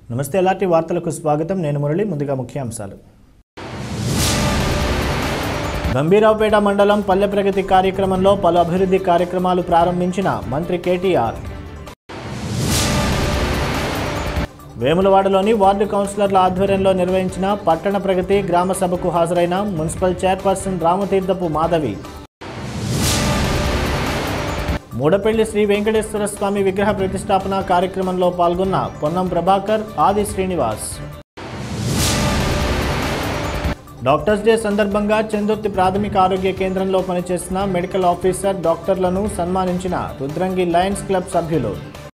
నమస్తే ఎలాంటి వార్తలకు స్వాగతం నేను మురళి ముందుగా ముఖ్యాంశాలు గంభీరావుపేట మండలం పల్లె ప్రగతి కార్యక్రమంలో పలు అభివృద్ధి కార్యక్రమాలు ప్రారంభించిన మంత్రి కేటీఆర్ వేములవాడలోని వార్డు కౌన్సిలర్ల ఆధ్వర్యంలో నిర్వహించిన పట్టణ ప్రగతి గ్రామ సభకు హాజరైన మున్సిపల్ చైర్పర్సన్ రామతీర్థపు మాధవి మూడపల్లి శ్రీ వెంకటేశ్వర స్వామి విగ్రహ ప్రతిష్టాపన కార్యక్రమంలో పాల్గొన్న పొన్నం ప్రభాకర్ ఆది శ్రీనివాస్ డాక్టర్స్ డే సందర్భంగా చందుర్తి ప్రాథమిక ఆరోగ్య కేంద్రంలో పనిచేసిన మెడికల్ ఆఫీసర్ డాక్టర్లను సన్మానించిన రుద్రంగి లయన్స్ క్లబ్ సభ్యులు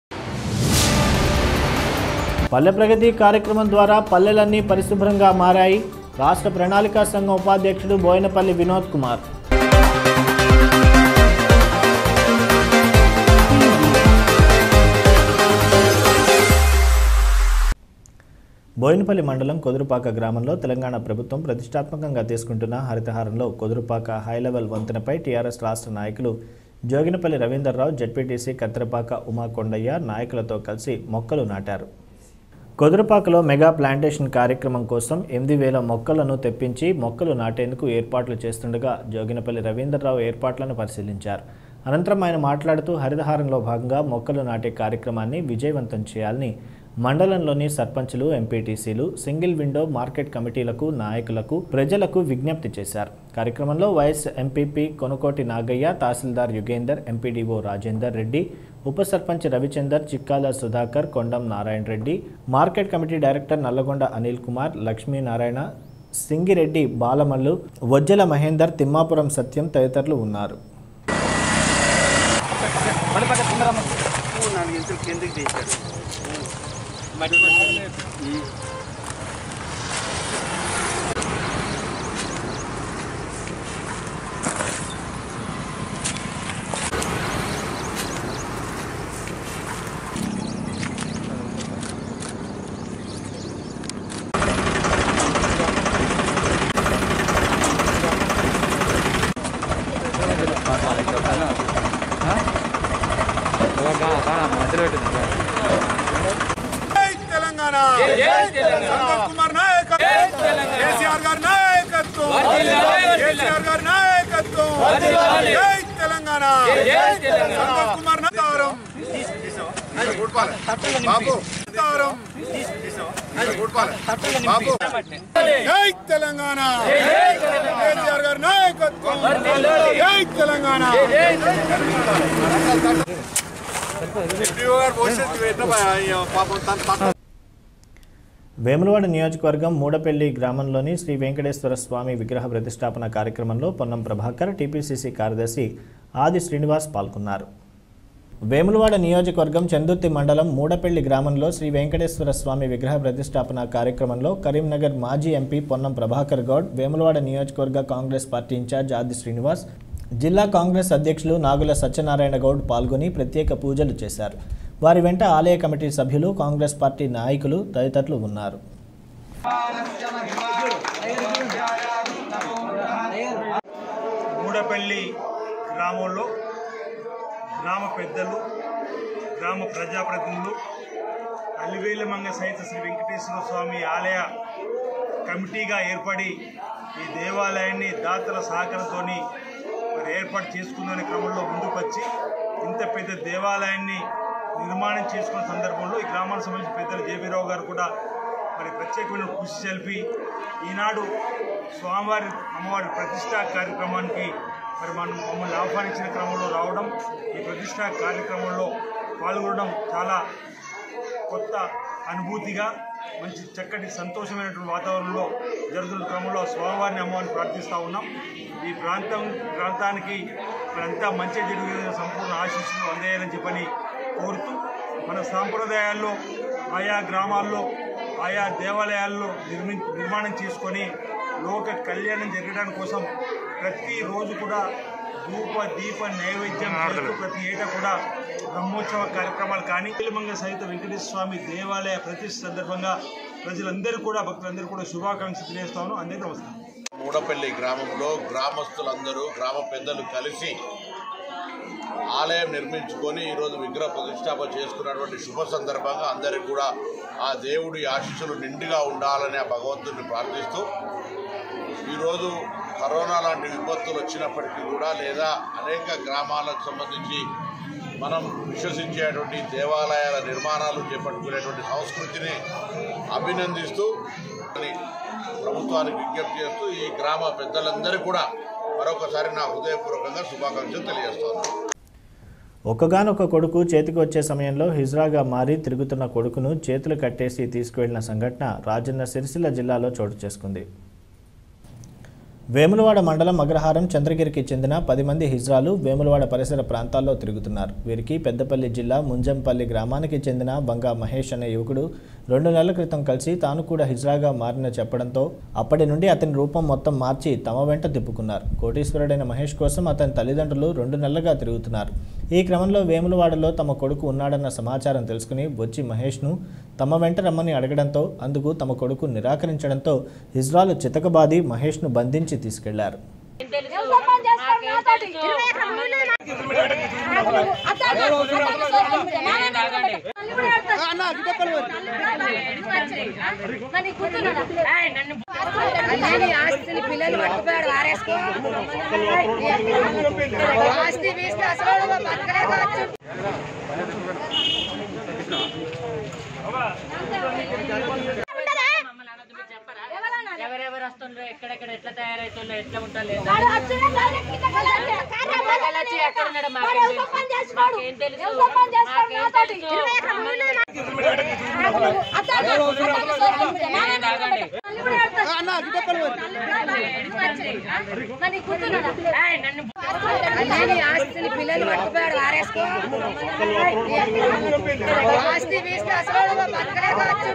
పల్లె ప్రగతి కార్యక్రమం ద్వారా పల్లెలన్నీ పరిశుభ్రంగా మారాయి రాష్ట్ర ప్రణాళికా సంఘం ఉపాధ్యక్షుడు బోయినపల్లి వినోద్ కుమార్ బోయినపల్లి మండలం కొదురుపాక గ్రామంలో తెలంగాణ ప్రభుత్వం ప్రతిష్టాత్మకంగా తీసుకుంటున్న హరితహారంలో కొదురుపాక హై లెవెల్ వంతెనపై టీఆర్ఎస్ రాష్ట్ర నాయకులు జోగినపల్లి రవీందర్రావు జడ్పీటీసీ కత్తిరపాక ఉమా కొండయ్య నాయకులతో కలిసి మొక్కలు నాటారు కొదురుపాకలో మెగా ప్లాంటేషన్ కార్యక్రమం కోసం ఎనిమిది వేల మొక్కలను తెప్పించి మొక్కలు నాటేందుకు ఏర్పాట్లు చేస్తుండగా జోగినపల్లి రవీందర్రావు ఏర్పాట్లను పరిశీలించారు అనంతరం ఆయన మాట్లాడుతూ హరితహారంలో భాగంగా మొక్కలు నాటే కార్యక్రమాన్ని విజయవంతం చేయాలని మండలంలోని సర్పంచులు ఎంపీటీసీలు సింగిల్ విండో మార్కెట్ కమిటీలకు నాయకులకు ప్రజలకు విజ్ఞప్తి చేశారు కార్యక్రమంలో vice MPP Konukoti Nagaiah tahsildar Yugender MPDO Rajender Reddy ఉప sarpanch Ravichander Chikkala Sudhakar Kondam Narayana Reddy market committee director Nalgonda Anil Kumar Lakshminarayana Singireddy Balamallu Vajjala Mahender Thimmapuram Satyam తదితరులు ఉన్నారు నాలుగు ఇంచులు కిందకి తీశాడు జై తెలంగాణ సంతోష్ కుమార్ నాయకత్వం కేసీఆర్ గారి నాయకత్వం కేసీఆర్ గారి నాయకత్వం జై తెలంగాణ సంతోష్ కుమార్ నాయకత్వం బాబు బాబు జై తెలంగాణ కేసీఆర్ గారి నాయకత్వం జై తెలంగాణ ఎంపీఓ గారు పోసేది పాపం తన తన వేములవాడ నియోజకవర్గం మూడపల్లి గ్రామంలోని శ్రీ వెంకటేశ్వర స్వామి విగ్రహ ప్రతిష్టాపన కార్యక్రమంలో పొన్నం ప్రభాకర్ టీపీసీసీ కార్యదర్శి ఆది శ్రీనివాస్ పాల్గొన్నారు వేములవాడ నియోజకవర్గం చందుర్తి మండలం మూడపల్లి గ్రామంలో శ్రీ వెంకటేశ్వర స్వామి విగ్రహ ప్రతిష్టాపన కార్యక్రమంలో కరీంనగర్ మాజీ ఎంపీ పొన్నం ప్రభాకర్ గౌడ్ వేములవాడ నియోజకవర్గ కాంగ్రెస్ పార్టీ ఇన్ఛార్జ్ ఆది శ్రీనివాస్ జిల్లా కాంగ్రెస్ అధ్యక్షులు నాగుల సత్యనారాయణ గౌడ్ పాల్గొని ప్రత్యేక పూజలు చేశారు వారి వెంట ఆలయ కమిటీ సభ్యులు కాంగ్రెస్ పార్టీ నాయకులు తదితరులు ఉన్నారు మూడపల్లి గ్రామంలో గ్రామ పెద్దలు గ్రామ ప్రజాప్రతినిధులు అలివేలమంగ సహిత శ్రీ వెంకటేశ్వర స్వామి ఆలయ కమిటీగా ఏర్పడి ఈ దేవాలయాన్ని దాతల సహకారంతోని మరి ఏర్పాటు చేసుకున్న క్రమంలో ముందుకు వచ్చి ఇంత పెద్ద దేవాలయాన్ని నిర్మాణం చేసుకున్న సందర్భంలో ఈ గ్రామానికి సంబంధించిన పెద్దలు జేబీరావు గారు కూడా మరి ప్రత్యేకమైన కృషి తెలిపి ఈనాడు స్వామివారి అమ్మవారి ప్రతిష్టా కార్యక్రమానికి మరి మనం మమ్మల్ని ఆహ్వానించిన క్రమంలో రావడం ఈ ప్రతిష్టా కార్యక్రమంలో పాల్గొనడం చాలా కొత్త అనుభూతిగా మంచి చక్కటి సంతోషమైనటువంటి వాతావరణంలో జరుగుతున్న క్రమంలో స్వామివారిని అమ్మవారిని ప్రార్థిస్తూ ఉన్నాం ఈ ప్రాంతం ప్రాంతానికి మనంతా మంచి జరిగే సంపూర్ణ ఆశీస్సులు అందేయాలని చెప్పని కోరుతూ మన సాంప్రదాయాల్లో ఆయా గ్రామాల్లో ఆయా దేవాలయాల్లో నిర్మి నిర్మాణం చేసుకొని లోక కళ్యాణం జరగడానికి కోసం ప్రతిరోజు కూడా ధూప దీప నైవేద్యం చేస్తూ ప్రతి ఏటా కూడా బ్రహ్మోత్సవ కార్యక్రమాలు కానీ మంగ సహిత వెంకటేశ్వర స్వామి దేవాలయ ప్రతిష్ఠ సందర్భంగా ప్రజలందరూ కూడా భక్తులందరూ కూడా శుభాకాంక్షలు తెలియజేస్తాను అందరికీ నమస్కారం మూడపల్లి గ్రామంలో గ్రామస్తులందరూ గ్రామ పెద్దలు కలిసి ఆలయం నిర్మించుకొని ఈరోజు విగ్రహ ప్రతిష్టాపన చేసుకున్నటువంటి శుభ సందర్భంగా అందరికి కూడా ఆ దేవుడి ఆశీస్సులు నిండుగా ఉండాలని ఆ భగవంతుడిని ప్రార్థిస్తూ ఈరోజు కరోనా లాంటి విపత్తులు వచ్చినప్పటికీ కూడా లేదా అనేక గ్రామాలకు సంబంధించి మనం విశ్వసించేటువంటి దేవాలయాల నిర్మాణాలు చేపట్టుకునేటువంటి సంస్కృతిని అభినందిస్తూ అని ప్రభుత్వానికి విజ్ఞప్తి చేస్తూ ఈ గ్రామ పెద్దలందరూ కూడా మరొకసారి నా హృదయపూర్వకంగా శుభాకాంక్షలు తెలియజేస్తున్నాను ఒక్కగానొక్క కొడుకు చేతికి వచ్చే సమయంలో హిజ్రాగా మారి తిరుగుతున్న కొడుకును చేతులు కట్టేసి తీసుకువెళ్లిన సంఘటన రాజన్న సిరిసిల్ల జిల్లాలో చోటు చేసుకుంది వేములవాడ మండలం అగ్రహారం చంద్రగిరికి చెందిన పది మంది హిజ్రాలు వేములవాడ పరిసర ప్రాంతాల్లో తిరుగుతున్నారు వీరికి పెద్దపల్లి జిల్లా ముంజంపల్లి గ్రామానికి చెందిన బంగా మహేష్ అనే యువకుడు రెండు నెలల క్రితం కలిసి తాను కూడా హిజ్రాగా మారిన చెప్పడంతో అప్పటి నుండి అతని రూపం మొత్తం మార్చి తమ వెంట తిప్పుకున్నారు కోటీశ్వరుడైన మహేష్ కోసం అతని తల్లిదండ్రులు రెండు నెలలుగా తిరుగుతున్నారు ఈ క్రమంలో వేములవాడలో తమ కొడుకు ఉన్నాడన్న సమాచారం తెలుసుకుని బొచ్చి మహేష్ను తమ వెంట రమ్మని అడగడంతో అందుకు తమ కొడుకు నిరాకరించడంతో హిజ్రాలు చితకబాది మహేష్ను బంధించి తీసుకెళ్లారు ఆస్తిని పిల్లలు పట్టుకుపోయాడు వారేసుకో ఆస్తి వేస్తే అసలు బతకలే కావచ్చు ఎవరెవరు వస్తుండ్రో ఎక్కడెక్కడ ఎట్లా తయారైతుండ్రో ఎట్లా ఉంటారో వాడు వచ్చిన డైరెక్ట్ కింద కదలే. కారా మాకెలా వచ్చి ఎక్కడ ఉన్నాడో మాకేం వాడు తెలుసు. ఉప్పం చేసినాడు. మాకేం తెలుసు. నేను ఉప్పం చేస్తాను మాకేం నాతోటి. తెలుసు. ఇరవై ఎకరం భూమి ఉంది. అతను- అతను సోదరుడు. నాన్న తాగండి. తల్లి కూడా ఏడుస్తుంది. మరి నీ కూతురున్నాడా? ఏయ్, నన్ను అన్నయ్య ఆస్తిని పిల్లలు పట్టుకుపోయాడు వారేసుకో ఆస్తి వేస్తే అసలు బతకలే కావచ్చు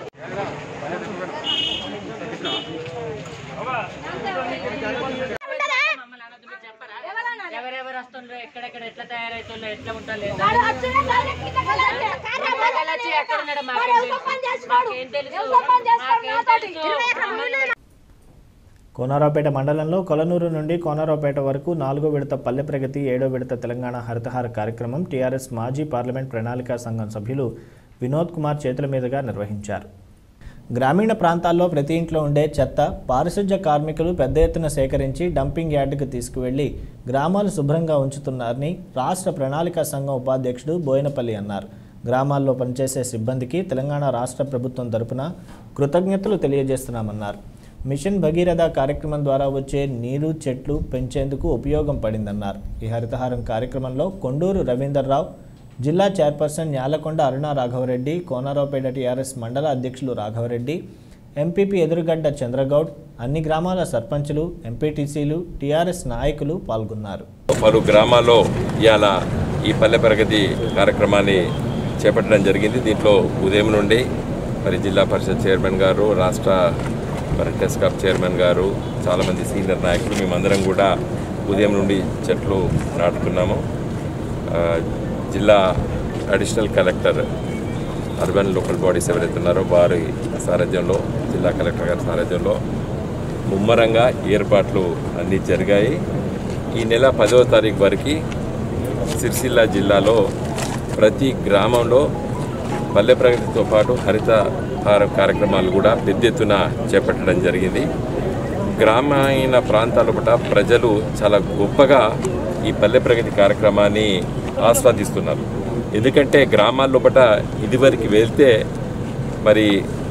మమ్మల్ని అనొద్దు, మీరు చెప్పరా? ఎవరెవరు వస్తుండ్రో ఎక్కడెక్కడ ఎట్లా తయారైతుండ్రో ఎట్లా ఉంటారో వాడు వచ్చిన డైరెక్ట్ కింద కదలే. కారా మాకెలా వచ్చి ఎక్కడ ఉన్నాడో వాడు మాకేం తెలుసు. ఉప్పం చేసినాడు. మాకేం తెలుసు. నేను ఉప్పం చేస్తాను మాకేం నాతోటి. తెలుసు. ఇరవై ఎకరం భూమి ఉంది. కోనారావుపేట మండలంలో కొలనూరు నుండి కోనారావుపేట వరకు నాలుగో విడత పల్లె ప్రగతి ఏడో విడత తెలంగాణ హరితహార కార్యక్రమం టీఆర్ఎస్ మాజీ పార్లమెంట్ ప్రణాళికా సంఘం సభ్యులు వినోద్ కుమార్ చేతుల మీదుగా నిర్వహించారు గ్రామీణ ప్రాంతాల్లో ప్రతి ఇంట్లో ఉండే చెత్త పారిశుధ్య కార్మికులు పెద్ద ఎత్తున సేకరించి డంపింగ్ యార్డుకు తీసుకువెళ్లి గ్రామాలు శుభ్రంగా ఉంచుతున్నారని రాష్ట్ర ప్రణాళికా సంఘం ఉపాధ్యక్షుడు బోయినపల్లి అన్నారు గ్రామాల్లో పనిచేసే సిబ్బందికి తెలంగాణ రాష్ట్ర ప్రభుత్వం తరపున కృతజ్ఞతలు తెలియజేస్తున్నామన్నారు మిషన్ భగీరథ కార్యక్రమం ద్వారా వచ్చే నీరు చెట్లు పెంచేందుకు ఉపయోగం పడిందన్నారు ఈ హరితహారం కార్యక్రమంలో కొండూరు రవీందర్రావు జిల్లా చైర్పర్సన్ న్యాలకొండ అరుణ రాఘవరెడ్డి కోనారావుపేట టీఆర్ఎస్ మండల అధ్యక్షులు రాఘవరెడ్డి ఎంపీపీ ఎదురుగడ్డ చంద్రగౌడ్ అన్ని గ్రామాల సర్పంచులు ఎంపీటీసీలు టీఆర్ఎస్ నాయకులు పాల్గొన్నారు పలు గ్రామాల్లో ఇవాళ ఈ పల్లె ప్రగతి కార్యక్రమాన్ని చేపట్టడం జరిగింది దీంట్లో ఉదయం నుండి మరి జిల్లా పరిషత్ చైర్మన్ గారు రాష్ట్ర మరి టెస్కాప్ చైర్మన్ గారు చాలామంది సీనియర్ నాయకులు మేమందరం కూడా ఉదయం నుండి చెట్లు నాటుతున్నాము ఆ, జిల్లా additional collector urban local bodies ఎవరైతే ఉన్నారో వారి సారథ్యంలో జిల్లా కలెక్టర్ గారి సారథ్యంలో ముమ్మరంగా ఏర్పాట్లు అన్నీ జరిగాయి ఈ నెల పదవ తారీఖు వరకు సిరిసిల్ల జిల్లాలో ప్రతి గ్రామంలో పల్లె ప్రగతితో పాటు హరితహార కార్యక్రమాలు కూడా పెద్ద ఎత్తున చేపట్టడం జరిగింది గ్రామీణ ప్రాంతాల పట్ల ప్రజలు చాలా గొప్పగా ఈ పల్లె ప్రగతి కార్యక్రమాన్ని ఆస్వాదిస్తున్నారు ఎందుకంటే గ్రామాల లోపట ఇదివరకు వెళ్తే మరి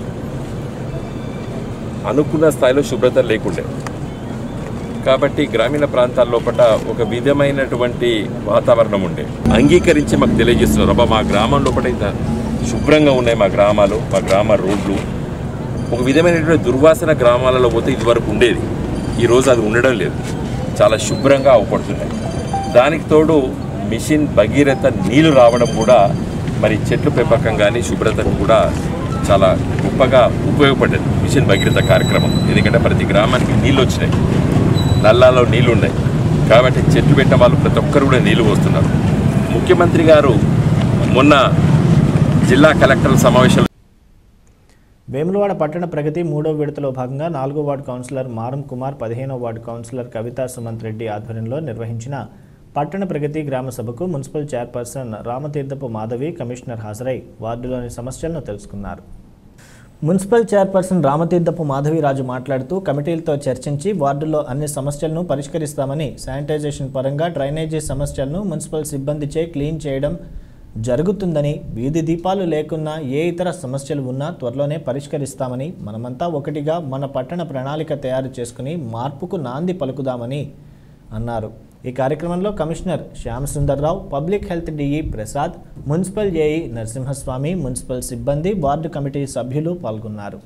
అనుకున్న స్థాయిలో శుభ్రత లేకుండే కాబట్టి గ్రామీణ ప్రాంతాల లోపల ఒక విధమైనటువంటి వాతావరణం ఉండే అంగీకరించి మాకు తెలియజేస్తున్నారు అబ్బా మా గ్రామం లోపల ఇంత శుభ్రంగా ఉన్నాయి మా గ్రామాలు మా గ్రామ రోడ్లు ఒక విధమైనటువంటి దుర్వాసన గ్రామాలలో పోతే ఇదివరకు ఉండేది ఈరోజు అది ఉండడం లేదు చాలా శుభ్రంగా అవపడుతున్నాయి దానికి తోడు మిషన్ భగీరథ నీళ్లు రావడం కూడా మరి చెట్లు పెంపకం కానీ శుభ్రతకు కూడా చాలా గొప్పగా ఉపయోగపడ్డది మిషన్ భగీరథ కార్యక్రమం ఎందుకంటే ప్రతి గ్రామానికి నీళ్ళు వచ్చినాయి నల్లాలో నీళ్లు ఉన్నాయి కాబట్టి చెట్లు పెట్టిన వాళ్ళు ప్రతి ఒక్కరు కూడా నీళ్లు పోస్తున్నారు ముఖ్యమంత్రి గారు మొన్న జిల్లా కలెక్టర్ల సమావేశంలో వేములవాడ పట్టణ ప్రగతి మూడో విడతలో భాగంగా నాలుగో వార్డు కౌన్సిలర్ మారం కుమార్ పదిహేనో వార్డు కౌన్సిలర్ కవితా సుమంత్ రెడ్డి ఆధ్వర్యంలో నిర్వహించిన పట్టణ ప్రగతి గ్రామ సభకు municipal chairperson Ramatheerthapu Madhavi commissioner హాజరై వార్డులోని సమస్యలను తెలుసుకున్నారు మున్సిపల్ చైర్పర్సన్ రామతీర్థపు మాధవిరాజు మాట్లాడుతూ కమిటీలతో చర్చించి వార్డుల్లో అన్ని సమస్యలను పరిష్కరిస్తామని శానిటైజేషన్ పరంగా డ్రైనేజీ సమస్యలను మున్సిపల్ సిబ్బందిచే క్లీన్ చేయడం జరుగుతుందని వీధి దీపాలు లేకున్నా ఏ ఇతర సమస్యలు ఉన్నా త్వరలోనే పరిష్కరిస్తామని మనమంతా ఒకటిగా మన పట్టణ ప్రణాళిక తయారు చేసుకుని మార్పుకు నాంది పలుకుదామని అన్నారు ఈ కార్యక్రమంలో commissioner Shyam Sundarrao public health DE Prasad municipal AE Narasimhaswamy municipal సిబ్బంది వార్డు కమిటీ సభ్యులు పాల్గొన్నారు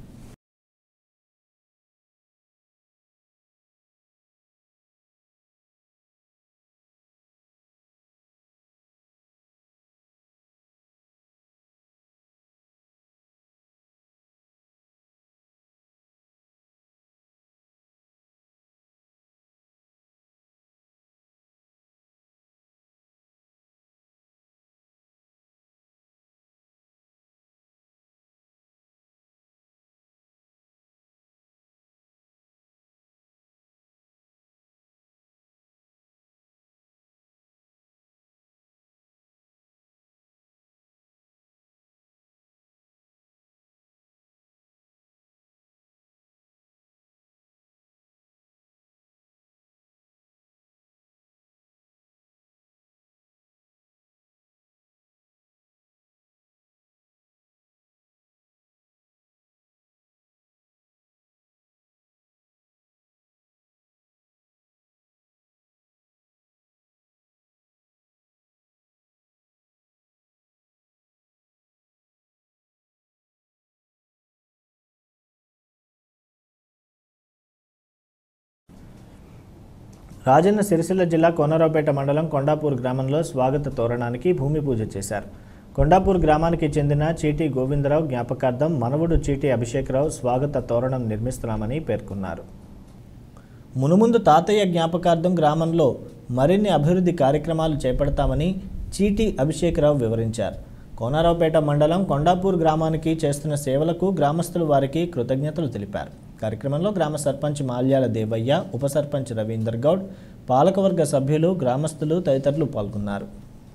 రాజన్న సిరిసిల్ల జిల్లా కోనరావుపేట మండలం కొండాపూర్ గ్రామంలో స్వాగత తోరణానికి భూమి పూజ చేశారు కొండాపూర్ గ్రామానికి చెందిన చీటి గోవిందరావు జ్ఞాపకార్థం మనవడు చీటి అభిషేకరావు స్వాగత తోరణం నిర్మిస్తున్నామని పేర్కొన్నారు మునుముందు తాతయ్య జ్ఞాపకార్థం గ్రామంలో మరిన్ని అభివృద్ధి కార్యక్రమాలు చేపడతామని చీటి అభిషేకరావు వివరించారు కోనారావుపేట మండలం కొండాపూర్ గ్రామానికి చేస్తున్న సేవలకు గ్రామస్తులు వారికి కృతజ్ఞతలు తెలిపారు కార్యక్రమంలో గ్రామ సర్పంచ్ మాల్యాల దేవయ్య ఉప సర్పంచ్ రవీందర్ గౌడ్ పాలకవర్గ సభ్యులు గ్రామస్తులు తదితరులు పాల్గొన్నారు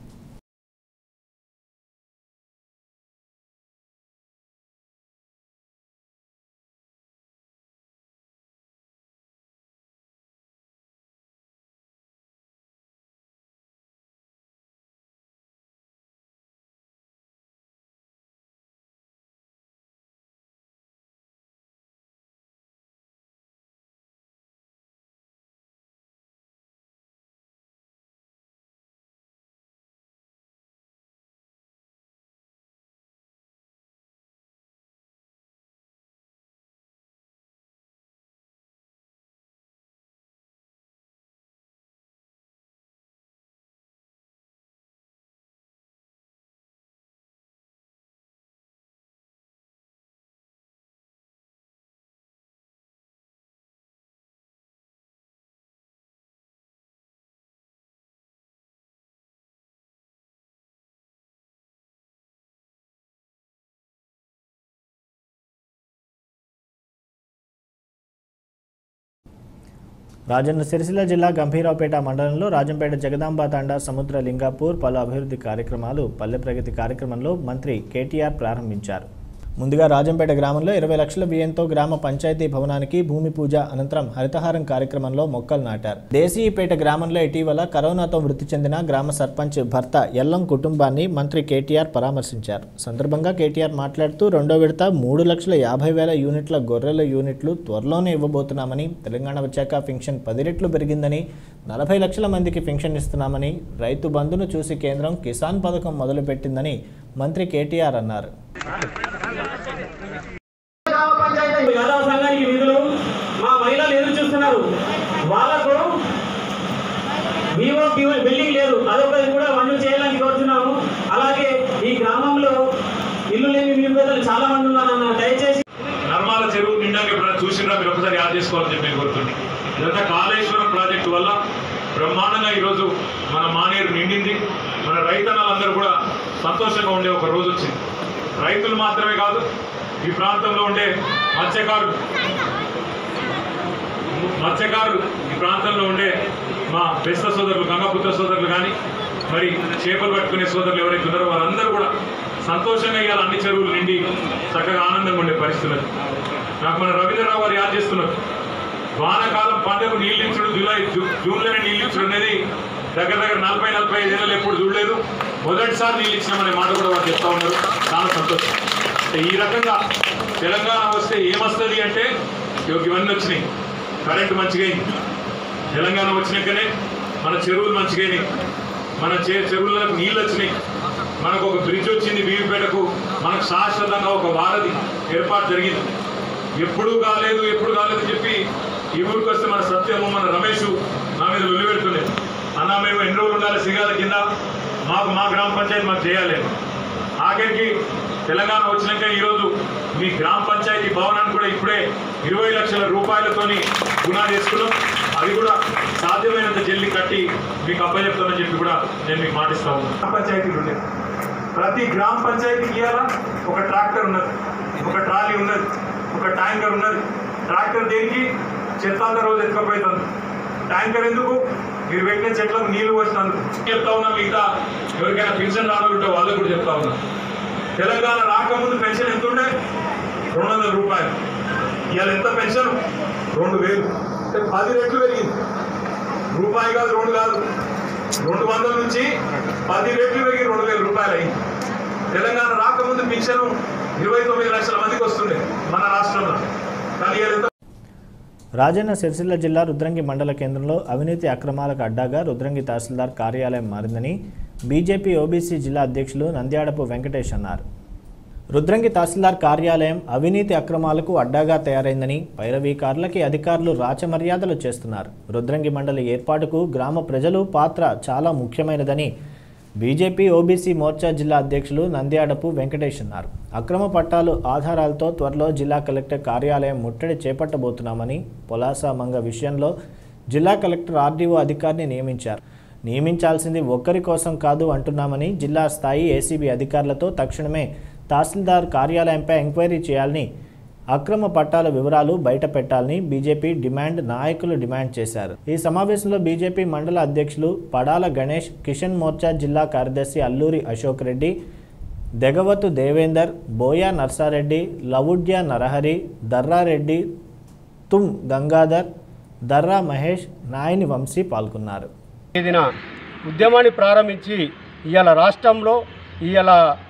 రాజన్న సిరిసిల్ల జిల్లా గంభీరావుపేట మండలంలో రాజంపేట జగదాంబ తాండా సముద్ర లింగాపూర్ పలు అభివృద్ధి కార్యక్రమాలు పల్లె ప్రగతి కార్యక్రమంలో మంత్రి కేటీఆర్ ప్రారంభించారు ముందుగా రాజంపేట గ్రామంలో ఇరవై లక్షల వ్యయంతో గ్రామ పంచాయతీ భవనానికి భూమి పూజ అనంతరం హరితహారం కార్యక్రమంలో మొక్కలు నాటారు దేశీయపేట గ్రామంలో ఇటీవల కరోనాతో మృతి చెందిన గ్రామ సర్పంచ్ భర్త ఎల్లం కుటుంబాన్ని మంత్రి కేటీఆర్ పరామర్శించారు సందర్భంగా కేటీఆర్ మాట్లాడుతూ రెండో విడత మూడు లక్షల యాభై వేల యూనిట్ల గొర్రెల యూనిట్లు త్వరలోనే ఇవ్వబోతున్నామని తెలంగాణ వచ్చాక ఫింక్షన్ పది రెట్లు పెరిగిందని నలభై లక్షల మందికి ఫింక్షన్ ఇస్తున్నామని రైతు బంధును చూసి కేంద్రం కిసాన్ పథకం మొదలుపెట్టిందని మంత్రి కేటీఆర్ అన్నారు గ్రామ పంచాయతీ యాదవ సంఘానికి నిధులు మా మహిళలు ఎదురు చూస్తున్నారు వాళ్ళకు వివో బిల్డింగ్ లేదు అదొకటి కూడా మంజూరు చేయాలని కోరుతున్నాము అలాగే ఈ గ్రామంలో ఇల్లు లేని నిరుపేదలు చాలా మంది ఉన్నారన్న దయచేసి నర్మాల చెరువు నిండాక ఎప్పుడైనా చూసినా మీరు ఒకసారి యాద్ చేసుకోవాలని చెప్పి నేను కోరుతుంది ఇదంతా కాళేశ్వరం ప్రాజెక్టు వల్ల బ్రహ్మాండంగా ఈరోజు మన మానేరు నిండింది మన రైతన్నలందరూ కూడా సంతోషంగా ఉండే ఒక రోజు వచ్చింది రైతులు మాత్రమే కాదు ఈ ప్రాంతంలో ఉండే మత్స్యకారులు మత్స్యకారులు ఈ ప్రాంతంలో ఉండే మా బెస్త సోదరులు గంగాపుత్ర సోదరులు కానీ మరి చేపలు పట్టుకునే సోదరులు ఎవరైతే ఉన్నారో వారందరూ కూడా సంతోషంగా ఇవాళ అన్ని చెరువులు నిండి చక్కగా ఆనందంగా ఉండే పరిస్థితులు నాకు మన రవీంద్రరావు గారు యాద్ చేస్తున్నారు వానాకాలం పంటకు నీళ్ళు ఇచ్చుడు జూలై జూ- జూన్లోనే నీళ్ళు ఇచ్చుడు అనేది దగ్గర దగ్గర నలభై నలభై ఐదు ఏళ్ళు ఎప్పుడు చూడలేదు మొదటిసారి నీళ్ళు ఇచ్చినామనే మాట కూడా వారు చెప్తా ఉన్నారు చాలా సంతోషం అంటే ఈ రకంగా తెలంగాణ వస్తే ఏమొస్తుంది అంటే ఇగో ఇవన్నీ వచ్చినాయి కరెంటు మంచిగా అయింది తెలంగాణ వచ్చినాకనే మన చెరువులు మంచిగా అయినాయి మన చే చెరువులకు నీళ్ళు వచ్చినాయి మనకు ఒక బ్రిడ్జ్ వచ్చింది బీవీపేటకు మనకు శాశ్వతంగా ఒక వారధి ఏర్పాటు జరిగింది ఎప్పుడు కాలేదు ఎప్పుడు కాలేదు చెప్పి ఈ ఊరికి వస్తే మన సత్యము మన రమేష్ నా మీద వెళ్ళు పెడుతున్నాయి అన్న మేము ఎన్ని రోజులు ఉండాలి సిగాల కింద మాకు మా గ్రామ పంచాయతీ మాకు చేయాలి ఆఖరికి తెలంగాణ వచ్చినాక ఈరోజు మీ గ్రామ పంచాయతీ భవనాన్ని కూడా ఇప్పుడే ఇరవై లక్షల రూపాయలతోని గుణా చేసుకున్నాం అది కూడా సాధ్యమైనంత జల్లి కట్టి మీకు అప్పచెప్తామని చెప్పి కూడా నేను మీకు మాటిస్తా ఉన్నాను గ్రామ పంచాయతీలు ఉన్నాయి ప్రతి గ్రామ పంచాయతీకి ఇవాళ ఒక ట్రాక్టర్ ఉన్నది ఒక ట్రాలీ ఉన్నది ఒక ట్యాంకర్ ఉన్నది ట్రాక్టర్ దేనికి చెత్త అంతా రోజు ఎత్తుకపోతుంది ట్యాంకర్ ఎందుకు మీరు పెట్టిన చెట్లకు నీళ్లు వచ్చినందుకు చెప్తా ఉన్నా మిగతా ఎవరికైనా పెన్షన్ రావాలి ఉంటే వాళ్ళకు కూడా చెప్తా ఉన్నా తెలంగాణ రాకముందు పెన్షన్ ఎంత ఉండే రెండు వందల రూపాయలు ఇవాళ ఎంత పెన్షన్ రెండు వేలు అంటే పది రెట్లు పెరిగింది రూపాయి కాదు రెండు కాదు రెండు వందల నుంచి పది రెట్లు పెరిగి రెండు వేల రూపాయలు అయింది తెలంగాణ రాకముందు పెన్షన్ ఇరవై తొమ్మిది లక్షల మందికి వస్తుండే మన రాష్ట్రంలో కానీ ఇవాళ ఎంత రాజన్న సిరిసిల్ల జిల్లా రుద్రంగి మండల కేంద్రంలో అవినీతి అక్రమాలకు అడ్డాగా రుద్రంగి తహసీల్దార్ కార్యాలయం మారిందని బీజేపీ ఓబీసీ జిల్లా అధ్యక్షులు నంద్యాడపు వెంకటేష్ అన్నారు రుద్రంగి తహసీల్దార్ కార్యాలయం అవినీతి అక్రమాలకు అడ్డాగా తయారైందని పైరవీకారులకి అధికారులు రాచమర్యాదలు చేస్తున్నారు రుద్రంగి మండలి ఏర్పాటుకు గ్రామ ప్రజలు పాత్ర చాలా ముఖ్యమైనదని బీజేపీ ఓబీసీ మోర్చా జిల్లా అధ్యక్షులు నంద్యాడపు వెంకటేష్ అన్నారు అక్రమ పట్టాలు ఆధారాలతో త్వరలో జిల్లా కలెక్టర్ కార్యాలయం ముట్టడి చేపట్టబోతున్నామని పొలాస మంగ విషయంలో జిల్లా కలెక్టర్ ఆర్డీఓ అధికారిని నియమించారు నియమించాల్సింది ఒక్కరి కోసం కాదు అంటున్నామని జిల్లా స్థాయి ఏసీబీ అధికారులతో తక్షణమే తహసీల్దార్ కార్యాలయంపై ఎంక్వైరీ చేయాలని అక్రమ పట్టాల వివరాలు బయట పెట్టాలని బీజేపీ డిమాండ్ నాయకులు డిమాండ్ చేశారు ఈ సమావేశంలో బీజేపీ మండల అధ్యక్షులు పడాల గణేష్ కిషన్ మోర్చా జిల్లా కార్యదర్శి అల్లూరి అశోక్ రెడ్డి దెగవతు దేవేందర్ బోయా నర్సారెడ్డి లవుడ్య నరహరి దర్రారెడ్డి తుమ్ గంగాధర్ దర్రా మహేష్ నాయని వంశీ పాల్గొన్నారు తేదీన ఉద్యమాన్ని ప్రారంభించి ఇవాళ రాష్ట్రంలో ఇవాళ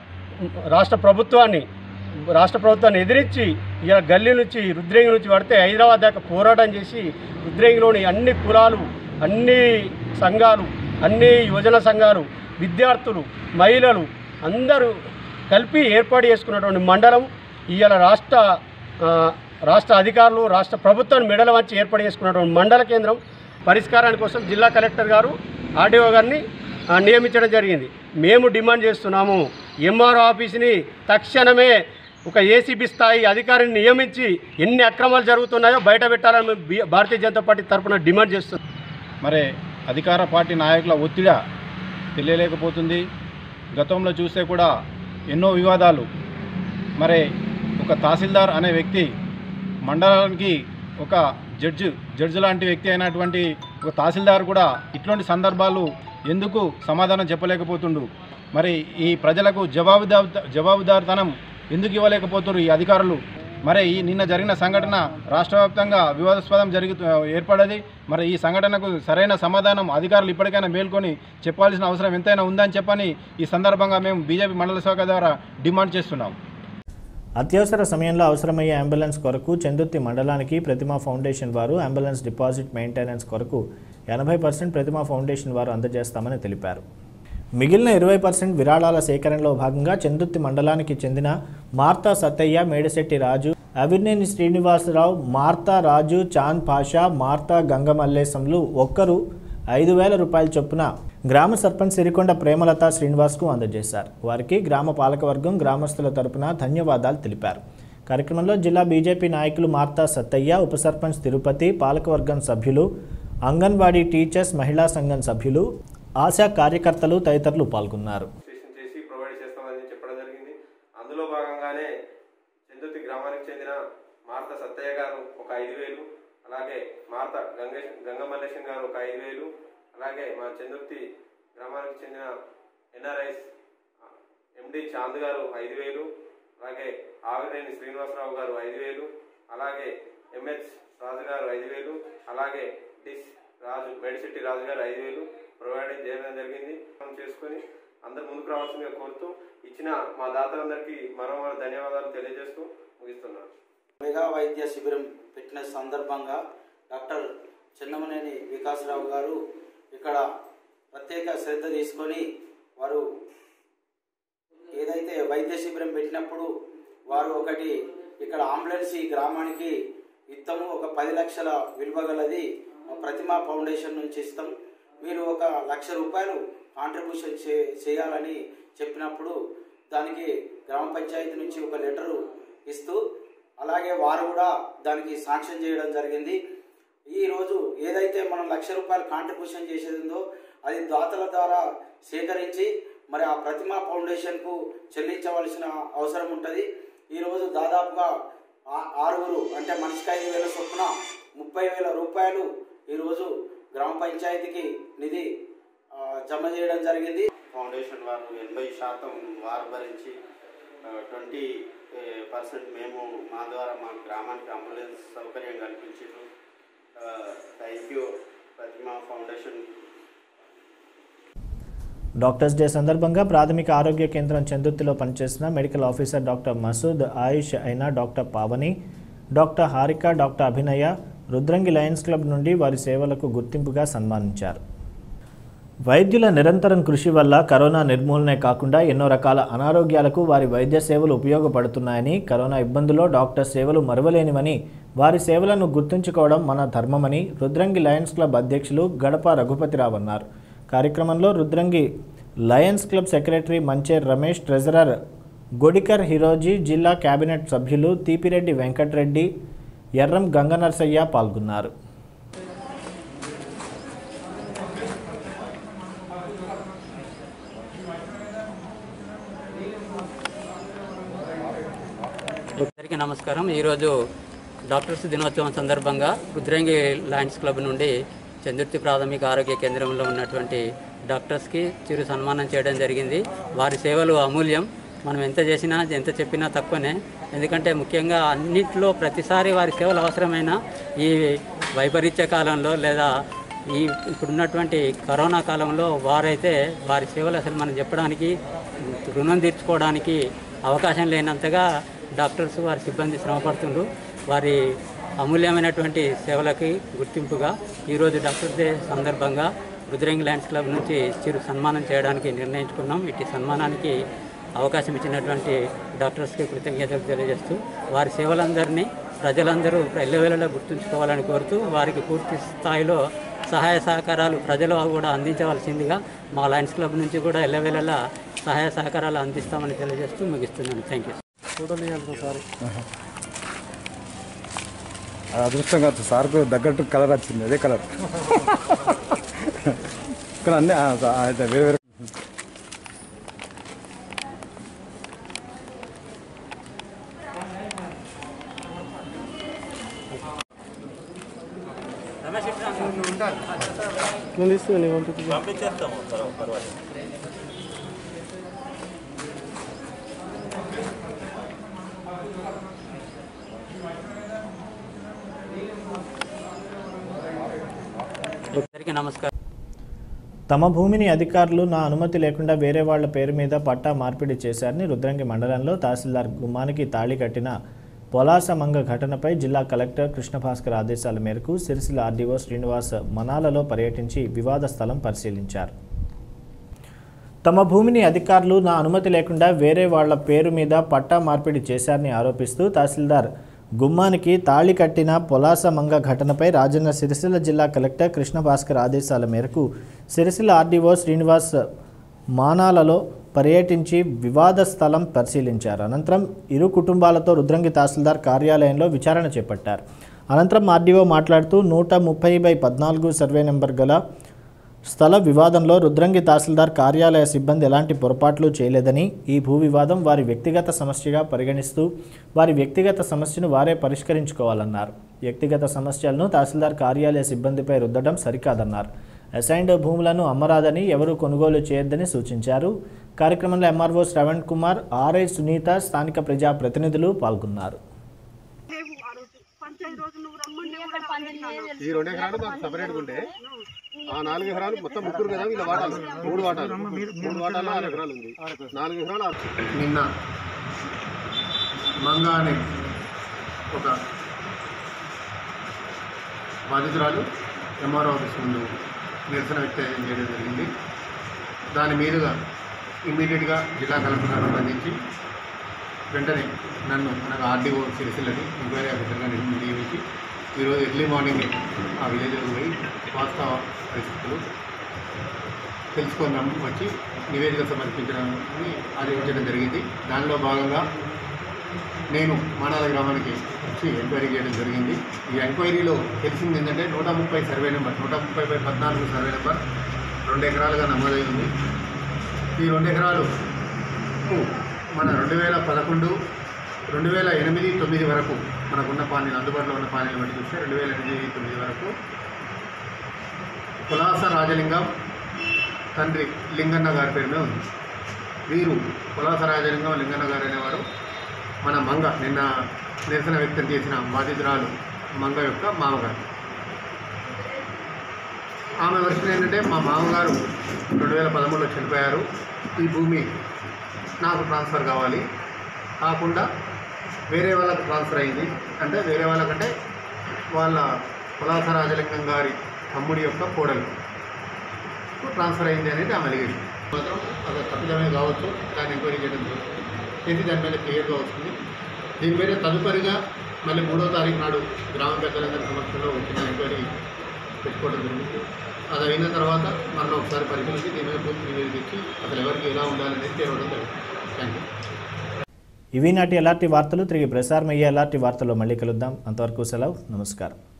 రాష్ట్ర ప్రభుత్వాన్ని రాష్ట్ర ప్రభుత్వాన్ని ఎదిరించి ఇవాళ గల్లీ నుంచి రుద్రేంగి నుంచి పడితే హైదరాబాద్ దాకా పోరాటం చేసి రుద్రేంగిలోని అన్ని కులాలు అన్ని సంఘాలు అన్ని యువజన సంఘాలు విద్యార్థులు మహిళలు అందరూ కలిపి ఏర్పాటు చేసుకున్నటువంటి మండలం ఇవాళ రాష్ట్ర ఆ, రాష్ట్ర అధికారులు రాష్ట్ర ప్రభుత్వాన్ని మెడల వంచి ఏర్పాటు చేసుకున్నటువంటి మండల కేంద్రం పరిష్కారాని కోసం జిల్లా కలెక్టర్ గారు ఆర్డీఓ గారిని ఆ, నియమించడం జరిగింది మేము డిమాండ్ చేస్తున్నాము ఎంఆర్ఓ ఆఫీస్ని తక్షణమే ఒక ఏసీబీ స్థాయి అధికారిని నియమించి ఎన్ని అక్రమాలు జరుగుతున్నాయో బయట పెట్టాలని మేము బీ- భారతీయ జనతా పార్టీ తరఫున డిమాండ్ చేస్తున్నాం మరి అధికార పార్టీ నాయకుల ఒత్తిడి తెలియలేకపోతుంది గతంలో చూస్తే కూడా ఎన్నో వివాదాలు మరి ఒక తహసీల్దార్ అనే వ్యక్తి మండలానికి ఒక జడ్జి జడ్జి లాంటి వ్యక్తి అయినటువంటి ఒక తహసీల్దార్ కూడా ఇట్లాంటి సందర్భాలు ఎందుకు సమాధానం చెప్పలేకపోతుండు మరి ఈ ప్రజలకు జవాబుదారి జవాబుదారితనం ఎందుకు ఇవ్వలేకపోతున్నారు ఈ అధికారులు మరి ఈ నిన్న జరిగిన సంఘటన రాష్ట్ర వ్యాప్తంగా వివాదాస్పదం జరుగు ఏర్పడది మరి ఈ సంఘటనకు సరైన సమాధానం అధికారులు ఇప్పటికైనా మేల్కొని చెప్పాల్సిన అవసరం ఎంతైనా ఉందని చెప్పని ఈ సందర్భంగా మేము బీజేపీ మండల శాఖ ద్వారా డిమాండ్ చేస్తున్నాం అత్యవసర సమయంలో అవసరమయ్యే అంబులెన్స్ కొరకు చందుర్తి మండలానికి ప్రతిమా ఫౌండేషన్ వారు అంబులెన్స్ డిపాజిట్ మెయింటెనెన్స్ కొరకు ఎనభై పర్సెంట్ ప్రతిమా ఫౌండేషన్ వారు అందజేస్తామని తెలిపారు మిగిలిన ఇరవై పర్సెంట్ విరాళాల సేకరణలో భాగంగా చందుర్తి మండలానికి చెందిన మార్తా సత్తయ్య మేడిశెట్టి రాజు అవినేని శ్రీనివాసరావు మార్తా రాజు చాంద్ పాషా మార్తా గంగమల్లేశంలు ఒక్కరు ఐదు వేల రూపాయల చొప్పున గ్రామ సర్పంచ్ సిరికొండ ప్రేమలత శ్రీనివాస్కు అందజేశారు వారికి గ్రామ పాలకవర్గం గ్రామస్తుల తరపున ధన్యవాదాలు తెలిపారు కార్యక్రమంలో జిల్లా బీజేపీ నాయకులు మార్తా సత్తయ్య ఉప సర్పంచ్ తిరుపతి పాలకవర్గం సభ్యులు అంగన్వాడీ టీచర్స్ మహిళా సంఘం సభ్యులు ఆశా కార్యకర్తలు తదితరులు పాల్గొన్నారు రిజిస్ట్రేషన్ చేసి ప్రొవైడ్ చేస్తామని చెప్పడం జరిగింది అందులో భాగంగానే చందుర్తి గ్రామానికి చెందిన మార్త సత్తయ్య గారు ఒక ఐదు వేలు అలాగే మార్త గంగేష్ గంగమల్లేశం గారు ఒక ఐదు వేలు అలాగే మా చందుర్తి గ్రామానికి చెందిన ఎన్ఆర్ఐస్ ఎండి చాంద్ గారు ఐదు వేలు అలాగే ఆవిరేని శ్రీనివాసరావు గారు ఐదు వేలు అలాగే ఎంహెచ్ రాజు గారు ఐదు వేలు అలాగే డిస్ రాజు మేడిశెట్టి రాజు గారు ఐదు వేలు ప్రొవైడింగ్ చేయడం జరిగింది మనం చేసుకొని అందరు ముందుకు రావాల్సిందిగా కోరుతూ ఇచ్చిన మా దాతలందరికీ మరోమారు ధన్యవాదాలు తెలియజేస్తూ ముగిస్తున్నాను మెగా వైద్య శిబిరం పెట్టిన సందర్భంగా డాక్టర్ చెన్నమనేని వికాసరావు గారు ఇక్కడ ప్రత్యేక శ్రద్ధ తీసుకొని వారు ఏదైతే వైద్య శిబిరం పెట్టినప్పుడు వారు ఒకటి ఇక్కడ అంబులెన్స్ ఈ గ్రామానికి ఇస్తాము ఒక పది లక్షల విలువ గలది ప్రతిమా ఫౌండేషన్ నుంచి ఇస్తాం మీరు ఒక లక్ష రూపాయలు కాంట్రిబ్యూషన్ చే చేయాలని చెప్పినప్పుడు దానికి గ్రామ పంచాయతీ నుంచి ఒక లెటరు ఇస్తూ అలాగే వారు కూడా దానికి సాంక్షన్ చేయడం జరిగింది ఈ రోజు ఏదైతే మనం లక్ష రూపాయలు కాంట్రిబ్యూషన్ చేసేది ఉందో అది దాతల ద్వారా సేకరించి మరి ఆ ప్రతిమా ఫౌండేషన్కు చెల్లించవలసిన అవసరం ఉంటుంది ఈరోజు దాదాపుగా ఆ- ఆరుగురు అంటే మనిషికి ఐదు వేల చొప్పున ముప్పై వేల రూపాయలు ఈరోజు గ్రామ పంచాయతీకి నిధి ఆ, జమ చేయడం జరిగింది ఫౌండేషన్ వారు ఎనభై శాతం వారు భరించి ట్వంటీ పర్సెంట్ మేము మా ద్వారా మా గ్రామానికి అంబులెన్స్ సౌకర్యం కల్పించారు thank you Pratima foundation doctors day సందర్భంగా ప్రాథమిక ఆరోగ్య కేంద్రం చందుర్తిలో పనిచేసిన medical officer doctor Masood Ayush అయిన doctor Pavani doctor Harika doctor Abhinaya Rudrangi Lions Club నుండి వారి సేవలకు గుర్తింపుగా సన్మానించారు వైద్యుల నిరంతరం కృషి వల్ల కరోనా నిర్మూలనే కాకుండా ఎన్నో రకాల అనారోగ్యాలకు వారి వైద్య సేవలు ఉపయోగపడుతున్నాయని కరోనా ఇబ్బందుల్లో డాక్టర్ సేవలు మరువలేనివని వారి సేవలను గుర్తుంచుకోవడం మన ధర్మమని రుద్రంగి లయన్స్ క్లబ్ అధ్యక్షులు గడప రఘుపతిరావు అన్నారు కార్యక్రమంలో Rudrangi Lions Club secretary Mancher Ramesh treasurer Godikar Hiroji జిల్లా కేబినెట్ సభ్యులు తీపిరెడ్డి వెంకటరెడ్డి ఎర్రం గంగనరసయ్య పాల్గొన్నారు అందరికీ నమస్కారం ఈరోజు డాక్టర్స్ దినోత్సవం సందర్భంగా రుద్రంగి లయన్స్ క్లబ్ నుండి చందుర్తి ప్రాథమిక ఆరోగ్య కేంద్రంలో ఉన్నటువంటి డాక్టర్స్కి చిరు సన్మానం చేయడం జరిగింది వారి సేవలు అమూల్యం మనం ఎంత చేసినా ఎంత చెప్పినా తక్కువనే ఎందుకంటే ముఖ్యంగా అన్నింటిలో ప్రతిసారి వారి సేవలు అవసరమైన ఈ వైపరీత్య కాలంలో లేదా ఈ ఇప్పుడున్నటువంటి కరోనా కాలంలో వారైతే వారి సేవలు అసలు మనం చెప్పడానికి రుణం తీర్చుకోవడానికి అవకాశం లేనంతగా డాక్టర్స్ వారి సిబ్బంది శ్రమపడుతుండ్రు వారి అమూల్యమైనటువంటి సేవలకి గుర్తింపుగా ఈరోజు డాక్టర్ డే సందర్భంగా రుద్రంగి ల్యాండ్స్ క్లబ్ నుంచి చిరు సన్మానం చేయడానికి నిర్ణయించుకున్నాం ఇటు సన్మానానికి అవకాశం ఇచ్చినటువంటి డాక్టర్స్కి కృతజ్ఞతలు తెలియజేస్తూ వారి సేవలందరినీ ప్రజలందరూ ఎల్లవేళలా గుర్తుంచుకోవాలని కోరుతూ వారికి పూర్తి స్థాయిలో సహాయ సహకారాలు ప్రజలు కూడా అందించవలసిందిగా మా లయన్స్ క్లబ్ నుంచి కూడా ఎల్లవేళలా సహాయ సహకారాలు అందిస్తామని తెలియజేస్తూ ముగిస్తున్నాను థ్యాంక్ యూ అది అదృష్టంగా సార్కు తగ్గట్టు కలర్ వచ్చింది అదే కలర్ కానీ అన్నీ ఆ, సా- అయితే వేరే వేరే అందరికీ నమస్కారం తమ భూమిని అధికారులు నా అనుమతి లేకుండా వేరే వాళ్ల పేరు మీద పట్టా మార్పిడి చేశారని రుద్రంగి మండలంలో తహసీల్దార్ గుమ్మానికి తాళి కట్టిన పొలాసమంగ ఘటనపై జిల్లా కలెక్టర్ కృష్ణభాస్కర్ ఆదేశాల మేరకు సిరిసిల్ల ఆర్డీఓ శ్రీనివాస్ మనాలలో పర్యటించి వివాద స్థలం పరిశీలించారు తమ భూమిని అధికారులు నా అనుమతి లేకుండా వేరే వాళ్ల పేరు మీద పట్టా మార్పిడి చేశారని ఆరోపిస్తూ తహసీల్దార్ గుమ్మానికి తాళి కట్టిన పొలాస మంగ ఘటనపై రాజన్న సిరిసిల్ల జిల్లా కలెక్టర్ కృష్ణభాస్కర్ ఆదేశాల మేరకు సిరిసిల్ల ఆర్డీఓ శ్రీనివాస్ మానాలలో పర్యటించి వివాద స్థలం పరిశీలించారు అనంతరం ఇరు కుటుంబాలతో రుద్రంగి తహసీల్దార్ కార్యాలయంలో విచారణ చేపట్టారు అనంతరం ఆర్డీఓ మాట్లాడుతూ నూట ముప్పై బై పద్నాలుగు సర్వే నెంబర్ గల స్థల వివాదంలో రుద్రంగి తహసీల్దార్ కార్యాలయ సిబ్బంది ఎలాంటి పొరపాట్లు చేయలేదని ఈ భూ వివాదం వారి వ్యక్తిగత సమస్యగా పరిగణిస్తూ వారి వ్యక్తిగత సమస్యను వారే పరిష్కరించుకోవాలన్నారు వ్యక్తిగత సమస్యలను తహసీల్దార్ కార్యాలయ సిబ్బందిపై రుద్దడం సరికాదన్నారు అసైన్డ్ భూములను అమ్మరాదని ఎవరూ కొనుగోలు చేయొద్దని సూచించారు కార్యక్రమంలో ఎంఆర్ఓ శ్రవణ్ కుమార్ ఆర్ఐ సునీత స్థానిక ప్రజా ప్రతినిధులు పాల్గొన్నారు ఈ రెండు ఎకరాలు మాకు సపరేట్గా ఉండే ఆ నాలుగు ఎకరాలు మొత్తం ముగ్గురు కదా వీళ్ళ వాటాలు మూడు వాటాలు మూడు వాటాలు ఆరు ఎకరాలు ఉంది నాలుగు ఎకరాలు ఆరు- నిన్న మంగా అనే ఒక బాధితురాలు ఎంఆర్ఓ ఆఫీస్ ముందు నిరసన వ్యక్తం చేయడం జరిగింది దాని మీదుగా ఇమ్మీడియట్గా జిల్లా కలెక్టర్ గారు స్పందించి వెంటనే నన్ను నాకు ఆర్డీఓ సిరిసిల్లని ఎంక్వైరీ ఆఫీసర్గా నేను నియమించి ఈరోజు ఎర్లీ మార్నింగ్ ఆ విలేజ్లోకి పోయి వాస్తవ పరిస్థితులు తెలుసుకుందాం వచ్చి నివేదిక సమర్పించడానికి ఆదేశించడం జరిగింది దానిలో భాగంగా నేను మానాల గ్రామానికి వచ్చి ఎంక్వైరీ చేయడం జరిగింది ఈ ఎంక్వైరీలో తెలిసింది ఏంటంటే నూట ముప్పై సర్వే నెంబర్ నూట ముప్పై బై పద్నాలుగు సర్వే నెంబర్ రెండు ఎకరాలుగా నమోదై ఉంది ఈ రెండు ఎకరాలు మన రెండు వేల పదకొండు రెండు వేల ఎనిమిది తొమ్మిది వరకు మనకున్న పానీలు అందుబాటులో ఉన్న పానీలు బట్టి చూస్తే రెండు వేల ఎనిమిది తొమ్మిది వరకు కులాస రాజలింగం తండ్రి లింగన్న గారి పేరు మీద ఉంది వీరు కులాస రాజలింగం లింగన్న గారు అనేవారు మన మంగ నిన్న నిరసన వ్యక్తం చేసిన బాధితురాలు మంగ యొక్క మామగారు ఆమె వర్షన్ ఏంటంటే మా మామగారు రెండు వేల పదమూడులో చనిపోయారు ఈ భూమి నాకు ట్రాన్స్ఫర్ కావాలి కాకుండా వేరే వాళ్ళకి ట్రాన్స్ఫర్ అయింది అంటే వేరే వాళ్ళకంటే వాళ్ళ కులాస రాజలింగం గారి తమ్ముడి యొక్క కోడలు ట్రాన్స్ఫర్ అయింది అనేది ఆమె అలిగేషన్ మాత్రం అది తప్పిదమే కావచ్చు దాన్ని ఎంక్వైరీ చేయడం జరుగుతుంది చేసి దాని మీద క్లియర్గా వస్తుంది దీని మీద తదుపరిగా మళ్ళీ మూడో తారీఖు నాడు గ్రామ పెద్దలందరి సమక్షంలో వచ్చిన ఎంక్వైరీ పెట్టుకోవడం జరిగింది అది అయిన తర్వాత మరలా ఒకసారి పరిశీలించి దీని మీద పూర్తి నివేదిక ఇచ్చి అసలు ఎవరికి ఎలా ఉండాలనేది చేరవడం జరుగుతుంది థ్యాంక్ యూ ఇవి నాటి ఎలాంటి వార్తలు తిరిగి ప్రసారం అయ్యే ఎలాంటి వార్తల్లో మళ్ళీ కలుద్దాం అంతవరకు సెలవు నమస్కారం